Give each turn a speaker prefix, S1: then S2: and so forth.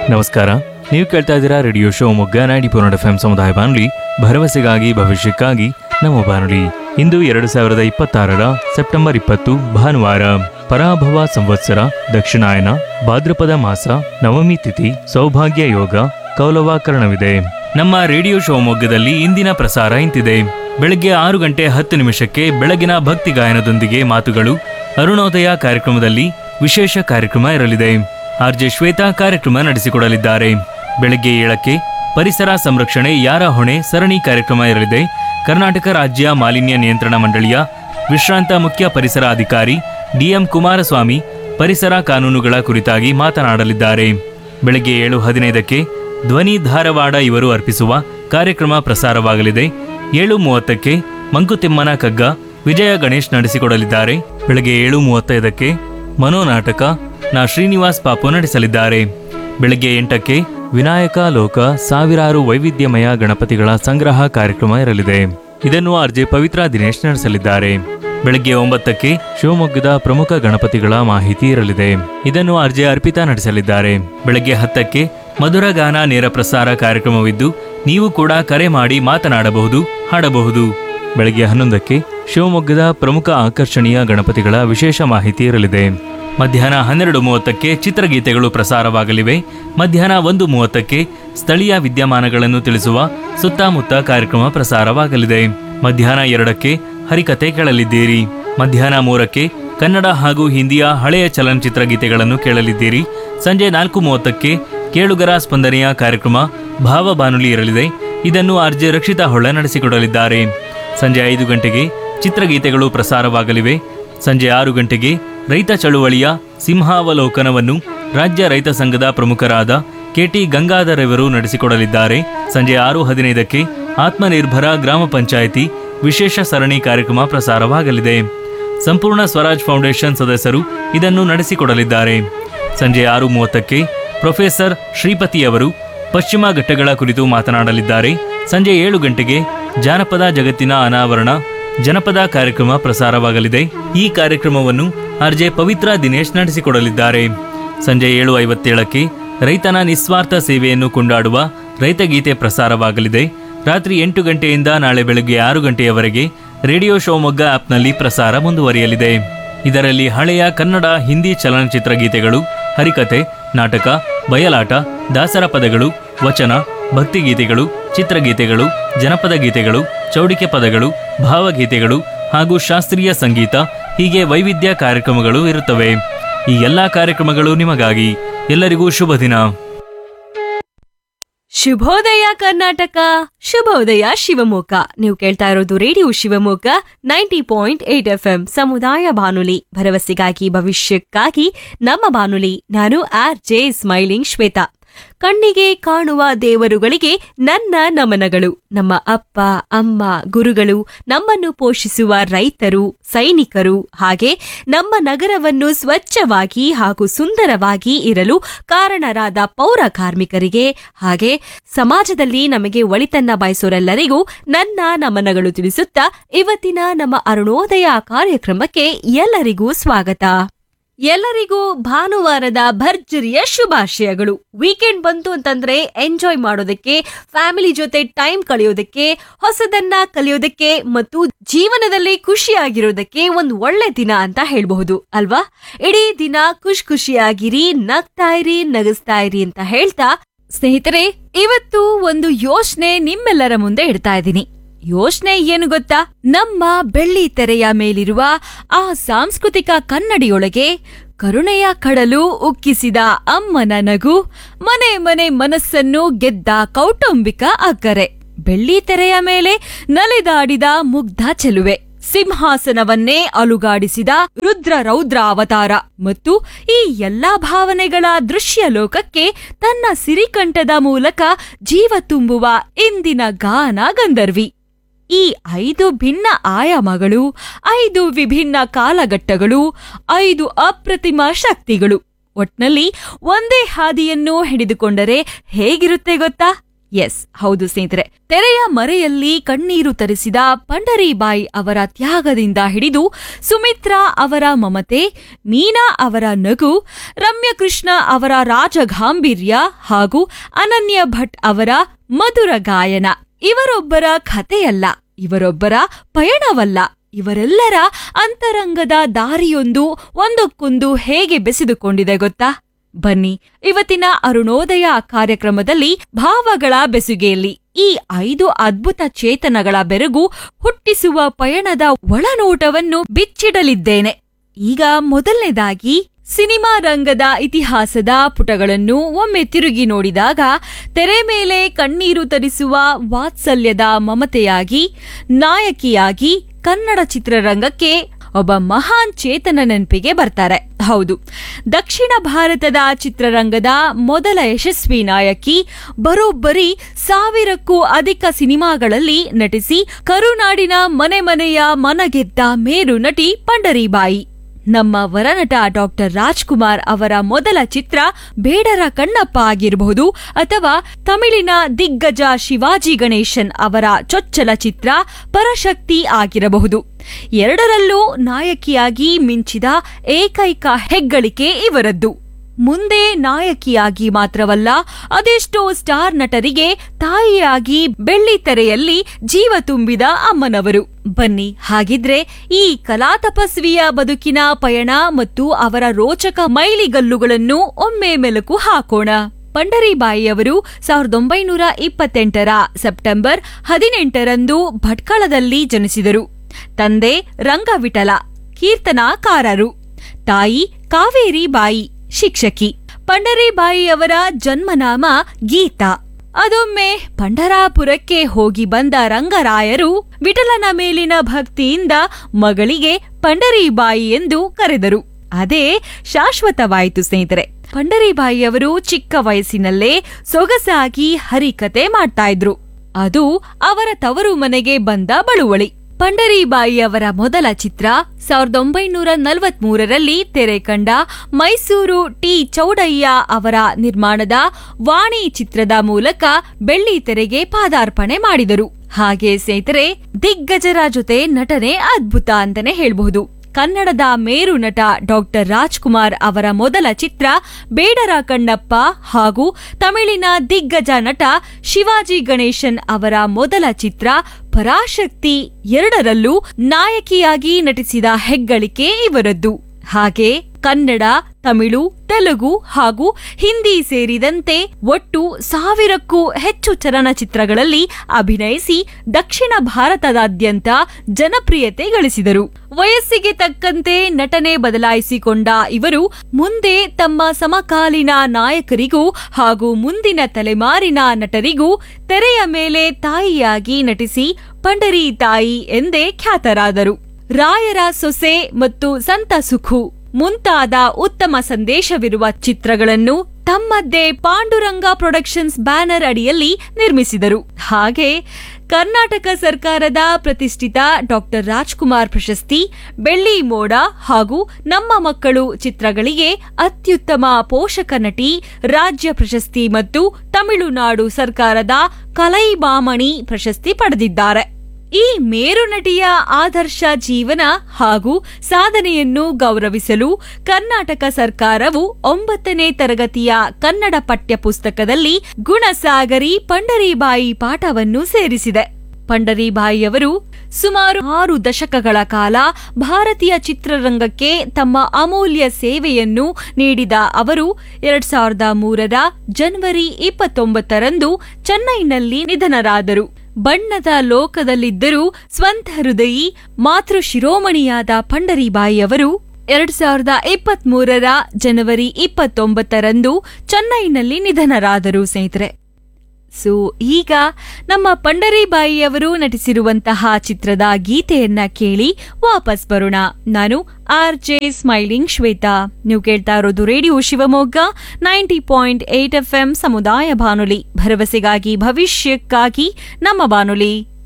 S1: ನಮಸ್ಕಾರ ನೀವು ಕೇಳ್ತಾ ಇದ್ದೀರಾ ರೇಡಿಯೋ ಶೋ ಮೊಗ್ಗ ನೈಂಟಿ ಫೋರ್ ಎಫ್ ಎಂ ಸಮುದಾಯ ಬಾನುಲಿ ಭರವಸೆಗಾಗಿ ಭವಿಷ್ಯಕ್ಕಾಗಿ ನಮ್ಮ ಬಾನುಲಿ ಇಂದು ಎರಡು ಸಾವಿರದ ಇಪ್ಪತ್ತಾರರ ಸೆಪ್ಟೆಂಬರ್ ಇಪ್ಪತ್ತು ಭಾನುವಾರ ಪರಾಭವ ಸಂವತ್ಸರ ದಕ್ಷಿಣಾಯನ ಭಾದ್ರಪದ ಮಾಸ ನವಮಿ ತಿಥಿ ಸೌಭಾಗ್ಯ ಯೋಗ ಕೌಲವಾಕರಣವಿದೆ ನಮ್ಮ ರೇಡಿಯೋ ಶಿವಮೊಗ್ಗದಲ್ಲಿ ಇಂದಿನ ಪ್ರಸಾರ ಇಂತಿದೆ ಬೆಳಗ್ಗೆ ಆರು ಗಂಟೆ ಹತ್ತು ನಿಮಿಷಕ್ಕೆ ಬೆಳಗಿನ ಭಕ್ತಿ ಗಾಯನದೊಂದಿಗೆ ಮಾತುಗಳು ಅರುಣೋದಯ ಕಾರ್ಯಕ್ರಮದಲ್ಲಿ ವಿಶೇಷ ಕಾರ್ಯಕ್ರಮ ಇರಲಿದೆ ಆರ್ಜೆ ಶ್ವೇತಾ ಕಾರ್ಯಕ್ರಮ ನಡೆಸಿಕೊಡಲಿದ್ದಾರೆ ಬೆಳಗ್ಗೆ ಏಳಕ್ಕೆ ಪರಿಸರ ಸಂರಕ್ಷಣೆ ಯಾರ ಹೊಣೆ ಸರಣಿ ಕಾರ್ಯಕ್ರಮ ಇರಲಿದೆ ಕರ್ನಾಟಕ ರಾಜ್ಯ ಮಾಲಿನ್ಯ ನಿಯಂತ್ರಣ ಮಂಡಳಿಯ ವಿಶ್ರಾಂತ ಮುಖ್ಯ ಪರಿಸರ ಅಧಿಕಾರಿ ಡಿಎಂ ಕುಮಾರಸ್ವಾಮಿ ಪರಿಸರ ಕಾನೂನುಗಳ ಕುರಿತಾಗಿ ಮಾತನಾಡಲಿದ್ದಾರೆ ಬೆಳಗ್ಗೆ ಏಳು ಹದಿನೈದಕ್ಕೆ ಧ್ವನಿ ಧಾರವಾಡ ಇವರು ಅರ್ಪಿಸುವ ಕಾರ್ಯಕ್ರಮ ಪ್ರಸಾರವಾಗಲಿದೆ ಏಳು ಮೂವತ್ತಕ್ಕೆ ಮಂಕುತಿಮ್ಮನ ಕಗ್ಗ ವಿಜಯ ಗಣೇಶ್ ನಡೆಸಿಕೊಡಲಿದ್ದಾರೆ ಬೆಳಗ್ಗೆ ಏಳು ಮೂವತ್ತೈದಕ್ಕೆ ಮನೋನಾಟಕ ನಾ ಶ್ರೀನಿವಾಸ್ ಪಾಪು ನಡೆಸಲಿದ್ದಾರೆ ಬೆಳಗ್ಗೆ ಎಂಟಕ್ಕೆ ವಿನಾಯಕ ಲೋಕ ಸಾವಿರಾರು ವೈವಿಧ್ಯಮಯ ಗಣಪತಿಗಳ ಸಂಗ್ರಹ ಕಾರ್ಯಕ್ರಮ ಇರಲಿದೆ ಇದನ್ನು ಆರ್ಜೆ ಪವಿತ್ರ ದಿನೇಶ್ ನಡೆಸಲಿದ್ದಾರೆ ಬೆಳಗ್ಗೆ ಒಂಬತ್ತಕ್ಕೆ ಶಿವಮೊಗ್ಗದ ಪ್ರಮುಖ ಗಣಪತಿಗಳ ಮಾಹಿತಿ ಇರಲಿದೆ ಇದನ್ನು ಆರ್ಜೆ ಅರ್ಪಿತಾ ನಡೆಸಲಿದ್ದಾರೆ ಬೆಳಗ್ಗೆ ಹತ್ತಕ್ಕೆ ಮಧುರ ಗಾನ ನೇರ ಪ್ರಸಾರ ಕಾರ್ಯಕ್ರಮವಿದ್ದು ನೀವು ಕೂಡ ಕರೆ ಮಾಡಿ ಮಾತನಾಡಬಹುದು ಹಾಡಬಹುದು ಬೆಳಗ್ಗೆ ಹನ್ನೊಂದಕ್ಕೆ ಶಿವಮೊಗ್ಗದ ಪ್ರಮುಖ ಆಕರ್ಷಣೀಯ ಗಣಪತಿಗಳ ವಿಶೇಷ ಮಾಹಿತಿ ಇರಲಿದೆ ಮಧ್ಯಾಹ್ನ ಹನ್ನೆರಡು ಮೂವತ್ತಕ್ಕೆ ಚಿತ್ರಗೀತೆಗಳು ಪ್ರಸಾರವಾಗಲಿವೆ ಮಧ್ಯಾಹ್ನ ಒಂದು ಮೂವತ್ತಕ್ಕೆ ಸ್ಥಳೀಯ ವಿದ್ಯಮಾನಗಳನ್ನು ತಿಳಿಸುವ ಸುತ್ತಮುತ್ತ ಕಾರ್ಯಕ್ರಮ ಪ್ರಸಾರವಾಗಲಿದೆ ಮಧ್ಯಾಹ್ನ ಎರಡಕ್ಕೆ ಹರಿಕತೆ ಕೇಳಲಿದ್ದೀರಿ ಮಧ್ಯಾಹ್ನ ಮೂರಕ್ಕೆ ಕನ್ನಡ ಹಾಗೂ ಹಿಂದಿಯ ಹಳೆಯ ಚಲನಚಿತ್ರ ಗೀತೆಗಳನ್ನು ಕೇಳಲಿದ್ದೀರಿ ಸಂಜೆ ನಾಲ್ಕು ಮೂವತ್ತಕ್ಕೆ ಕೇಳುಗರ ಸ್ಪಂದನೆಯ ಕಾರ್ಯಕ್ರಮ ಭಾವ ಬಾನುಲಿ ಇರಲಿದೆ ಇದನ್ನು ಆರ್ಜೆ ರಕ್ಷಿತಾ ಹೊಳ್ಳ ನಡೆಸಿಕೊಡಲಿದ್ದಾರೆ ಸಂಜೆ ಐದು ಗಂಟೆಗೆ ಚಿತ್ರಗೀತೆಗಳು ಪ್ರಸಾರವಾಗಲಿವೆ ಸಂಜೆ ಆರು ಗಂಟೆಗೆ ರೈತ ಚಳುವಳಿಯ ಸಿಂಹಾವಲೋಕನವನ್ನು ರಾಜ್ಯ ರೈತ ಸಂಘದ ಪ್ರಮುಖರಾದ ಕೆಟಿ ಗಂಗಾಧರ್ ಇವರು ನಡೆಸಿಕೊಡಲಿದ್ದಾರೆ ಸಂಜೆ ಆರು ಹದಿನೈದಕ್ಕೆ ಆತ್ಮನಿರ್ಭರ ಗ್ರಾಮ ಪಂಚಾಯಿತಿ ವಿಶೇಷ ಸರಣಿ ಕಾರ್ಯಕ್ರಮ ಪ್ರಸಾರವಾಗಲಿದೆ ಸಂಪೂರ್ಣ ಸ್ವರಾಜ್ ಫೌಂಡೇಶನ್ ಸದಸ್ಯರು ಇದನ್ನು ನಡೆಸಿಕೊಡಲಿದ್ದಾರೆ ಸಂಜೆ ಆರು ಮೂವತ್ತಕ್ಕೆ ಪ್ರೊಫೆಸರ್ ಶ್ರೀಪತಿ ಅವರು ಪಶ್ಚಿಮ ಘಟ್ಟಗಳ ಕುರಿತು ಮಾತನಾಡಲಿದ್ದಾರೆ ಸಂಜೆ ಏಳು ಗಂಟೆಗೆ ಜಾನಪದ ಜಗತ್ತಿನ ಅನಾವರಣ ಜನಪದ ಕಾರ್ಯಕ್ರಮ ಪ್ರಸಾರವಾಗಲಿದೆ ಈ ಕಾರ್ಯಕ್ರಮವನ್ನು ಆರ್ಜೆ ಪವಿತ್ರ ದಿನೇಶ್ ನಡೆಸಿಕೊಡಲಿದ್ದಾರೆ ಸಂಜೆ ಏಳು ಐವತ್ತೇಳಕ್ಕೆ ರೈತನ ನಿಸ್ವಾರ್ಥ ಸೇವೆಯನ್ನು ಕೊಂಡಾಡುವ ರೈತಗೀತೆ ಪ್ರಸಾರವಾಗಲಿದೆ ರಾತ್ರಿ ಎಂಟು ಗಂಟೆಯಿಂದ ನಾಳೆ ಬೆಳಗ್ಗೆ ಆರು ಗಂಟೆಯವರೆಗೆ ರೇಡಿಯೋ ಶಿವಮೊಗ್ಗ ಆಪ್ನಲ್ಲಿ ಪ್ರಸಾರ ಮುಂದುವರಿಯಲಿದೆ ಇದರಲ್ಲಿ ಹಳೆಯ ಕನ್ನಡ ಹಿಂದಿ ಚಲನಚಿತ್ರ ಗೀತೆಗಳು ಹರಿಕತೆ ನಾಟಕ ಬಯಲಾಟ ದಾಸರ ಪದಗಳು ವಚನ ಭಕ್ತಿಗೀತೆಗಳು ಚಿತ್ರಗೀತೆಗಳು ಜನಪದ ಗೀತೆಗಳು ಚೌಡಿಕೆ ಪದಗಳು ಭಾವಗೀತೆಗಳು ಹಾಗೂ ಶಾಸ್ತ್ರೀಯ ಸಂಗೀತ ಹೀಗೆ ವೈವಿಧ್ಯ ಕಾರ್ಯಕ್ರಮಗಳು ಇರುತ್ತವೆ ಈ ಎಲ್ಲಾ ಕಾರ್ಯಕ್ರಮಗಳು ನಿಮಗಾಗಿ ಎಲ್ಲರಿಗೂ ಶುಭ ದಿನ
S2: ಶುಭೋದಯ ಕರ್ನಾಟಕ ಶುಭೋದಯ ಶಿವಮೊಗ್ಗ ನೀವು ಕೇಳ್ತಾ ಇರೋದು radio Shivamogga ninety point eight F M ಸಮುದಾಯ ಬಾನುಲಿ ಭರವಸೆಗಾಗಿ ಭವಿಷ್ಯಕ್ಕಾಗಿ ನಮ್ಮ ಬಾನುಲಿ ನಾನು ಆರ್ ಜೆ ಸ್ಮೈಲಿಂಗ್ ಶ್ವೇತಾ ಕಣ್ಣಿಗೆ ಕಾಣುವ ದೇವರುಗಳಿಗೆ ನನ್ನ ನಮನಗಳು ನಮ್ಮ ಅಪ್ಪ ಅಮ್ಮ ಗುರುಗಳು ನಮ್ಮನ್ನು ಪೋಷಿಸುವ ರೈತರು ಸೈನಿಕರು ಹಾಗೆ ನಮ್ಮ ನಗರವನ್ನು ಸ್ವಚ್ಛವಾಗಿ ಹಾಗೂ ಸುಂದರವಾಗಿ ಇರಲು ಕಾರಣರಾದ ಪೌರ ಕಾರ್ಮಿಕರಿಗೆ ಹಾಗೆ ಸಮಾಜದಲ್ಲಿ ನಮಗೆ ಒಳಿತನ್ನ ಬಯಸೋರೆಲ್ಲರಿಗೂ ನನ್ನ ನಮನಗಳು ತಿಳಿಸುತ್ತಾ ಇವತ್ತಿನ ನಮ್ಮ ಅರುಣೋದಯ ಕಾರ್ಯಕ್ರಮಕ್ಕೆ ಎಲ್ಲರಿಗೂ ಸ್ವಾಗತ ಎಲ್ಲರಿಗೂ ಭಾನುವಾರದ ಭರ್ಜರಿಯ ಶುಭಾಶಯಗಳು ವೀಕೆಂಡ್ ಬಂತು ಅಂತಂದ್ರೆ ಎಂಜಾಯ್ ಮಾಡೋದಕ್ಕೆ ಫ್ಯಾಮಿಲಿ ಜೊತೆ ಟೈಮ್ ಕಳೆಯೋದಕ್ಕೆ ಹೊಸದನ್ನ ಕಲಿಯೋದಕ್ಕೆ ಮತ್ತು ಜೀವನದಲ್ಲಿ ಖುಷಿಯಾಗಿರೋದಕ್ಕೆ ಒಂದು ಒಳ್ಳೆ ದಿನ ಅಂತ ಹೇಳ್ಬಹುದು ಅಲ್ವಾ ಇಡೀ ದಿನ ಖುಷ್ ಖುಷಿಯಾಗಿರಿ ನಗ್ತಾ ಇರಿ ನಗಿಸ್ತಾ ಇರಿ ಅಂತ ಹೇಳ್ತಾ ಸ್ನೇಹಿತರೆ ಇವತ್ತು ಒಂದು ಯೋಚನೆ ನಿಮ್ಮೆಲ್ಲರ ಮುಂದೆ ಇಡ್ತಾ ಇದ್ದೀನಿ ಯೋಚನೆ ಏನು ಗೊತ್ತಾ ನಮ್ಮ ಬೆಳ್ಳಿ ತೆರೆಯ ಮೇಲಿರುವ ಆ ಸಾಂಸ್ಕೃತಿಕ ಕನ್ನಡಿಯೊಳಗೆ ಕರುಣೆಯ ಕಡಲು ಉಕ್ಕಿಸಿದ ಅಮ್ಮನ ನಗು ಮನೆ ಮನೆ ಮನಸ್ಸನ್ನು ಗೆದ್ದ ಕೌಟುಂಬಿಕ ಅಕ್ಕರೆ ಬೆಳ್ಳಿ ತೆರೆಯ ಮೇಲೆ ನಲಿದಾಡಿದ ಮುಗ್ಧ ಚೆಲುವೆ ಸಿಂಹಾಸನವನ್ನೇ ಅಲುಗಾಡಿಸಿದ ರುದ್ರ ರೌದ್ರ ಅವತಾರ ಮತ್ತು ಈ ಎಲ್ಲಾ ಭಾವನೆಗಳ ದೃಶ್ಯ ಲೋಕಕ್ಕೆ ತನ್ನ ಸಿರಿಕಂಠದ ಮೂಲಕ ಜೀವ ತುಂಬುವ ಇಂದಿನ ಗಾನ ಗಂಧರ್ವಿ ಈ ಐದು ಭಿನ್ನ ಆಯಾಮಗಳು ಐದು ವಿಭಿನ್ನ ಕಾಲಘಟ್ಟಗಳು ಐದು ಅಪ್ರತಿಮ ಶಕ್ತಿಗಳು ಒಟ್ನಲ್ಲಿ ಒಂದೇ ಹಾದಿಯನ್ನು ಹಿಡಿದುಕೊಂಡರೆ ಹೇಗಿರುತ್ತೆ ಗೊತ್ತಾ
S3: ಎಸ್ ಹೌದು ಸ್ನೇಹಿತರೆ ತೆರೆಯ ಮರೆಯಲ್ಲಿ ಕಣ್ಣೀರು ತರಿಸಿದ ಪಂಡರೀಬಾಯಿ ಅವರ ತ್ಯಾಗದಿಂದ ಹಿಡಿದು ಸುಮಿತ್ರಾ ಅವರ ಮಮತೆ ಮೀನಾ ಅವರ ನಗು ರಮ್ಯಕೃಷ್ಣ ಅವರ ರಾಜಗಾಂಭೀರ್ಯ ಹಾಗೂ ಅನನ್ಯ ಭಟ್ ಅವರ ಮಧುರ ಗಾಯನ ಇವರೊಬ್ಬರ ಕಥೆಯಲ್ಲ ಇವರೊಬ್ಬರ ಪಯಣವಲ್ಲ ಇವರೆಲ್ಲರ ಅಂತರಂಗದ ದಾರಿಯೊಂದು ಒಂದಕ್ಕೊಂದು ಹೇಗೆ ಬೆಸೆದುಕೊಂಡಿದೆ ಗೊತ್ತಾ ಬನ್ನಿ ಇವತ್ತಿನ ಅರುಣೋದಯ ಕಾರ್ಯಕ್ರಮದಲ್ಲಿ ಭಾವಗಳ ಬೆಸುಗೆಯಲ್ಲಿ ಈ ಐದು ಅದ್ಭುತ ಚೇತನಗಳ ಬೆರಗು ಹುಟ್ಟಿಸುವ ಪಯಣದ ಒಳನೋಟವನ್ನು ಬಿಚ್ಚಿಡಲಿದ್ದೇನೆ ಈಗ ಮೊದಲನೇದಾಗಿ ಸಿನಿಮಾ ರಂಗದ ಇತಿಹಾಸದ ಪುಟಗಳನ್ನು ಒಮ್ಮೆ ತಿರುಗಿ ನೋಡಿದಾಗ ತೆರೆ ಮೇಲೆ ಕಣ್ಣೀರು ತರಿಸುವ ವಾತ್ಸಲ್ಯದ ಮಮತೆಯಾಗಿ ನಾಯಕಿಯಾಗಿ ಕನ್ನಡ ಚಿತ್ರರಂಗಕ್ಕೆ ಒಬ್ಬ ಮಹಾನ್ ಚೇತನ ನೆನಪಿಗೆ ಬರ್ತಾರೆ ಹೌದು ದಕ್ಷಿಣ ಭಾರತದ ಚಿತ್ರರಂಗದ ಮೊದಲ ಯಶಸ್ವಿ ನಾಯಕಿ ಬರೋಬ್ಬರಿ ಸಾವಿರಕ್ಕೂ ಅಧಿಕ ಸಿನಿಮಾಗಳಲ್ಲಿ ನಟಿಸಿ ಕರುನಾಡಿನ ಮನೆ ಮನೆಯ ಮನಗೆದ್ದ ಮೇರು ನಟಿ ಪಂಡರೀಬಾಯಿ ನಮ್ಮ ವರನಟ ಡಾಕ್ಟರ್ ರಾಜ್ಕುಮಾರ್ ಅವರ ಮೊದಲ ಚಿತ್ರ ಬೇಡರ ಕಣ್ಣಪ್ಪ ಆಗಿರಬಹುದು ಅಥವಾ ತಮಿಳಿನ ದಿಗ್ಗಜ ಶಿವಾಜಿ ಗಣೇಶನ್ ಅವರ ಚೊಚ್ಚಲ ಚಿತ್ರ ಪರಶಕ್ತಿ ಆಗಿರಬಹುದು ಎರಡರಲ್ಲೂ ನಾಯಕಿಯಾಗಿ ಮಿಂಚಿದ ಏಕೈಕ ಹೆಗ್ಗಳಿಕೆ ಇವರದ್ದು ಮುಂದೆ ನಾಯಕಿಯಾಗಿ ಮಾತ್ರವಲ್ಲ ಅದೆಷ್ಟೋ ಸ್ಟಾರ್ ನಟರಿಗೆ ತಾಯಿಯಾಗಿ ಬೆಳ್ಳಿತೆರೆಯಲ್ಲಿ ಜೀವ ತುಂಬಿದ ಅಮ್ಮನವರು ಬನ್ನಿ ಹಾಗಿದ್ರೆ ಈ ಕಲಾ ತಪಸ್ವಿಯ ಬದುಕಿನ ಪಯಣ ಮತ್ತು ಅವರ ರೋಚಕ ಮೈಲಿಗಲ್ಲುಗಳನ್ನು ಒಮ್ಮೆ ಮೆಲುಕು ಹಾಕೋಣ ಪಂಡರೀಬಾಯಿಯವರು ಸಾವಿರದ ಒಂಬೈನೂರ ಇಪ್ಪತ್ತೆಂಟರ ಸೆಪ್ಟೆಂಬರ್ ಹದಿನೆಂಟರಂದು ಭಟ್ಕಳದಲ್ಲಿ ಜನಿಸಿದರು ತಂದೆ ರಂಗವಿಠಲ ಕೀರ್ತನಾಕಾರರು ತಾಯಿ ಕಾವೇರಿ ಬಾಯಿ ಶಿಕ್ಷಕಿ ಪಂಡರೀಬಾಯಿಯವರ ಜನ್ಮನಾಮ ಗೀತಾ ಅದೊಮ್ಮೆ ಪಂಡರಾಪುರಕ್ಕೆ ಹೋಗಿ ಬಂದ ರಂಗರಾಯರು ವಿಠಲನ ಮೇಲಿನ ಭಕ್ತಿಯಿಂದ ಮಗಳಿಗೆ ಪಂಡರೀಬಾಯಿ ಎಂದು ಕರೆದರು ಅದೇ ಶಾಶ್ವತವಾಯಿತು ಸ್ನೇಹಿತರೆ ಪಂಡರೀಬಾಯಿಯವರು ಚಿಕ್ಕ ವಯಸ್ಸಿನಲ್ಲೇ ಸೊಗಸಾಗಿ ಹರಿಕತೆ ಮಾಡ್ತಾ ಇದ್ರು ಅದು ಅವರ ತವರು ಮನೆಗೆ ಬಂದ ಬಳುವಳಿ ಪಂಡರೀಬಾಯಿಯವರ ಮೊದಲ ಚಿತ್ರ ಸಾವಿರದ ಒಂಬೈನೂರ ನಲವತ್ಮೂರರಲ್ಲಿ ತೆರೆ ಕಂಡ ಮೈಸೂರು ಟಿ ಚೌಡಯ್ಯ ಅವರ ನಿರ್ಮಾಣದ ವಾಣಿ ಚಿತ್ರದ ಮೂಲಕ ಬೆಳ್ಳಿ ತೆರೆಗೆ ಪಾದಾರ್ಪಣೆ ಮಾಡಿದರು ಹಾಗೆ ಸ್ನೇಹಿತರೆ ದಿಗ್ಗಜರ ಜೊತೆ ನಟನೆ ಅದ್ಭುತ ಅಂತಾನೆ ಹೇಳ್ಬಹುದು ಕನ್ನಡದ ಮೇರು ನಟ ಡಾಕ್ಟರ್ ರಾಜ್ಕುಮಾರ್ ಅವರ ಮೊದಲ ಚಿತ್ರ ಬೇಡರ ಕಣ್ಣಪ್ಪ ಹಾಗೂ ತಮಿಳಿನ ದಿಗ್ಗಜ ನಟ ಶಿವಾಜಿ ಗಣೇಶನ್ ಅವರ ಮೊದಲ ಚಿತ್ರ ಪರಾಶಕ್ತಿ ಎರಡರಲ್ಲೂ ನಾಯಕಿಯಾಗಿ ನಟಿಸಿದ ಹೆಗ್ಗಳಿಕೆ ಇವರದ್ದು ಹಾಗೆ ಕನ್ನಡ ತಮಿಳು ತೆಲುಗು ಹಾಗೂ ಹಿಂದಿ ಸೇರಿದಂತೆ ಒಟ್ಟು ಸಾವಿರಕ್ಕೂ ಹೆಚ್ಚು ಚಲನಚಿತ್ರಗಳಲ್ಲಿ ಅಭಿನಯಿಸಿ ದಕ್ಷಿಣ ಭಾರತದಾದ್ಯಂತ ಜನಪ್ರಿಯತೆ ಗಳಿಸಿದರು ವಯಸ್ಸಿಗೆ ತಕ್ಕಂತೆ ನಟನೆ ಬದಲಾಯಿಸಿಕೊಂಡ ಇವರು ಮುಂದೆ ತಮ್ಮ ಸಮಕಾಲೀನ ನಾಯಕರಿಗೂ ಹಾಗೂ ಮುಂದಿನ ತಲೆಮಾರಿನ ನಟರಿಗೂ ತೆರೆಯ ಮೇಲೆ ತಾಯಿಯಾಗಿ ನಟಿಸಿ ಪಂಡರಿ ತಾಯಿ ಎಂದೇ ಖ್ಯಾತರಾದರು ರಾಯರ ಸೊಸೆ ಮತ್ತು ಸಂತ ಸುಖು ಮುಂತಾದ ಉತ್ತಮ ಸಂದೇಶವಿರುವ ಚಿತ್ರಗಳನ್ನು ತಮ್ಮದ್ದೇ ಪಾಂಡುರಂಗ ಪ್ರೊಡಕ್ಷನ್ಸ್ ಬ್ಯಾನರ್ ಅಡಿಯಲ್ಲಿ ನಿರ್ಮಿಸಿದರು ಹಾಗೆ ಕರ್ನಾಟಕ ಸರ್ಕಾರದ ಪ್ರತಿಷ್ಠಿತ ಡಾಕ್ಟರ್ ರಾಜ್ಕುಮಾರ್ ಪ್ರಶಸ್ತಿ ಬೆಳ್ಳಿ ಮೋಡ ಹಾಗೂ ನಮ್ಮ ಮಕ್ಕಳು ಚಿತ್ರಗಳಿಗೆ ಅತ್ಯುತ್ತಮ ಪೋಷಕ ನಟಿ ರಾಜ್ಯ ಪ್ರಶಸ್ತಿ ಮತ್ತು ತಮಿಳುನಾಡು ಸರ್ಕಾರದ ಕಲೈಬಾಮಣಿ ಪ್ರಶಸ್ತಿ ಪಡೆದಿದ್ದಾರೆ ಈ ಮೇರು ನಟಿಯ ಆದರ್ಶ ಜೀವನ ಹಾಗೂ ಸಾಧನೆಯನ್ನು ಗೌರವಿಸಲು ಕರ್ನಾಟಕ ಸರ್ಕಾರವು ಒಂಬತ್ತನೇ ತರಗತಿಯ ಕನ್ನಡ ಪಠ್ಯ ಪುಸ್ತಕದಲ್ಲಿ ಗುಣಸಾಗರಿ ಪಂಡರೀಬಾಯಿ ಪಾಠವನ್ನು ಸೇರಿಸಿದೆ ಪಂಡರೀಬಾಯಿಯವರು ಸುಮಾರು ಆರು ದಶಕಗಳ ಕಾಲ ಭಾರತೀಯ ಚಿತ್ರರಂಗಕ್ಕೆ ತಮ್ಮ ಅಮೂಲ್ಯ ಸೇವೆಯನ್ನು ನೀಡಿದ ಅವರು ಎರಡ್ ಸಾವಿರದ ಮೂರರ ಜನವರಿ ಇಪ್ಪತ್ತೊಂಬತ್ತರಂದು ಚೆನ್ನೈನಲ್ಲಿ ನಿಧನರಾದರು ಬಣ್ಣದ ಲೋಕದಲ್ಲಿದ್ದರೂ ಸ್ವಂತ ಹೃದಯಿ ಮಾತೃ ಶಿರೋಮಣಿಯಾದ ಪಂಡರೀಬಾಯಿಯವರು ಎರಡ್ ಸಾವಿರದ ಇಪ್ಪತ್ಮೂರರ ಜನವರಿ ಇಪ್ಪತ್ತೊಂಬತ್ತರಂದು ಚೆನ್ನೈನಲ್ಲಿ ನಿಧನರಾದರು ಸ್ನೇಹಿತರೆ ಸೊ ಈಗ ನಮ್ಮ ಪಂಡರೀಬಾಯಿಯವರು ನಟಿಸಿರುವಂತಹ ಚಿತ್ರದ ಗೀತೆಯನ್ನ ಕೇಳಿ ವಾಪಸ್ ಬರೋಣ ನಾನು ಆರ್ ಜೆ ಸ್ಮೈಲಿಂಗ್ ಶ್ವೇತಾ ನೀವು ಕೇಳ್ತಾ ಇರೋದು radio Shivamogga ninety point eight F M ಸಮುದಾಯ ಬಾನುಲಿ ಭರವಸೆಗಾಗಿ ಭವಿಷ್ಯಕ್ಕಾಗಿ ನಮ್ಮ ಬಾನುಲಿ